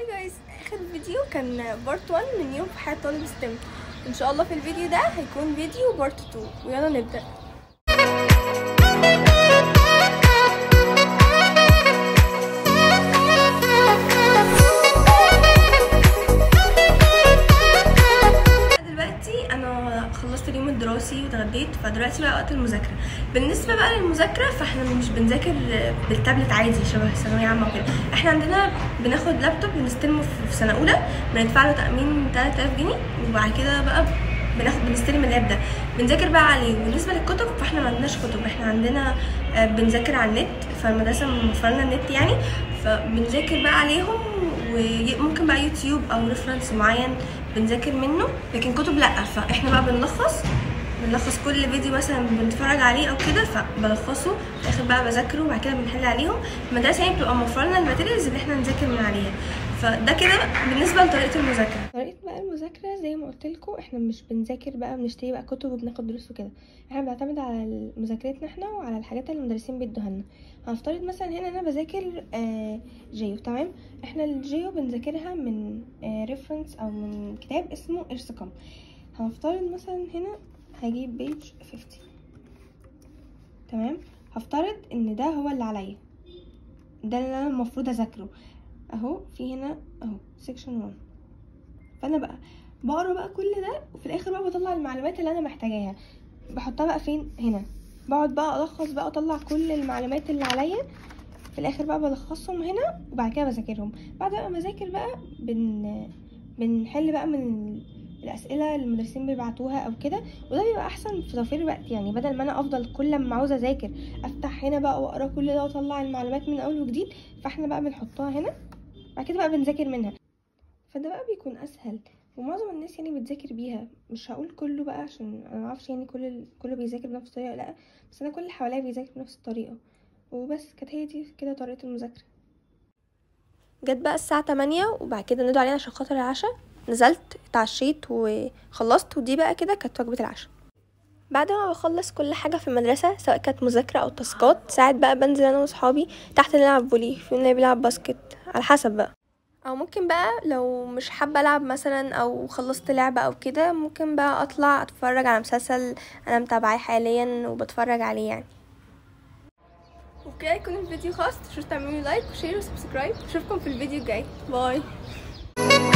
هاي جايز اخر فيديو كان بارت 1 من يوم في حياة طالب ستيم ان شاء الله في الفيديو ده هيكون فيديو بارت 2 ويلا نبدأ دلوقتي انا خلصت اليوم الدراسي واتغديت فدلوقتي بقى وقت المذاكره بالنسبه بقى للمذاكره فاحنا مش بنذاكر بالتابلت عادي شبه ثانويه عامه وكده احنا عندنا بناخد لابتوب بنستلمه في سنه اولى بندفع له تامين 3000 جنيه وبعد كده بقى بناخد بنستلم اللاب ده بنذاكر بقى عليه وبالنسبه للكتب فاحنا ما عندناش كتب احنا عندنا آه، بنذاكر على النت فالمدرسه موفره لنا النت يعني فبنذاكر بقى عليهم وممكن بقى يوتيوب او ريفرنس معين بنذاكر منه لكن كتب لا فاحنا بقى بنلخص بنلخص كل فيديو مثلا بنتفرج عليه او كده فبلخصه في الاخر بقى بذاكره وبعد كده بنحل عليهم المدرسه يعني بتبقى موفره لنا الماتيريالز اللي احنا نذاكر من عليها فده كده بالنسبه لطريقه المذاكره طريقه بقى المذاكره زي ما قلت لكم احنا مش بنذاكر بقى بنشتري بقى كتب وبناخد دروس وكده احنا بنعتمد على مذاكرتنا احنا وعلى الحاجات اللي المدرسين بيدوها لنا هنفترض مثلا هنا انا بذاكر آه جيو تمام احنا الجيو بنذاكرها من آه ريفرنس او من كتاب اسمه ارسكم هنفترض مثلا هنا هجيب بيج 50 تمام هفترض ان ده هو اللي عليا ده اللي انا المفروض اذاكره اهو في هنا اهو سيكشن 1 فانا بقى بقرا بقى كل ده وفي الاخر بقى بطلع المعلومات اللي انا محتاجاها بحطها بقى فين هنا بقعد بقى الخص بقى اطلع كل المعلومات اللي عليا في الاخر بقى بلخصهم هنا وبعد كده بذاكرهم بعد بقى ما اذاكر بقى بن بنحل بقى من الاسئله اللي المدرسين بيبعتوها او كده وده بيبقى احسن في توفير الوقت يعني بدل ما انا افضل كل ما عاوزه اذاكر افتح هنا بقى واقرا كل ده واطلع المعلومات من اول وجديد فاحنا بقى بنحطها هنا بعد كده بقى بنذاكر منها فده بقى بيكون اسهل ومعظم الناس يعني بتذاكر بيها مش هقول كله بقى عشان انا معرفش يعني كل كله بيذاكر بنفس الطريقه لا بس انا كل اللي حواليا بيذاكر بنفس الطريقه وبس كانت هي دي كده طريقه المذاكره جت بقى الساعة 8 وبعد كده ندوا علينا عشان خاطر العشاء نزلت اتعشيت وخلصت ودي بقى كده كانت وجبة العشاء بعد ما بخلص كل حاجة في المدرسة سواء كانت مذاكرة أو تاسكات ساعات بقى بنزل أنا وصحابي تحت نلعب فولي في اللي بيلعب باسكت على حسب بقى أو ممكن بقى لو مش حابة ألعب مثلا أو خلصت لعبة أو كده ممكن بقى أطلع أتفرج على مسلسل أنا متابعاه حاليا وبتفرج عليه يعني وبكده يكون الفيديو خلص متنسوش تعملوا لايك وشير وسبسكرايب اشوفكم في الفيديو الجاي باي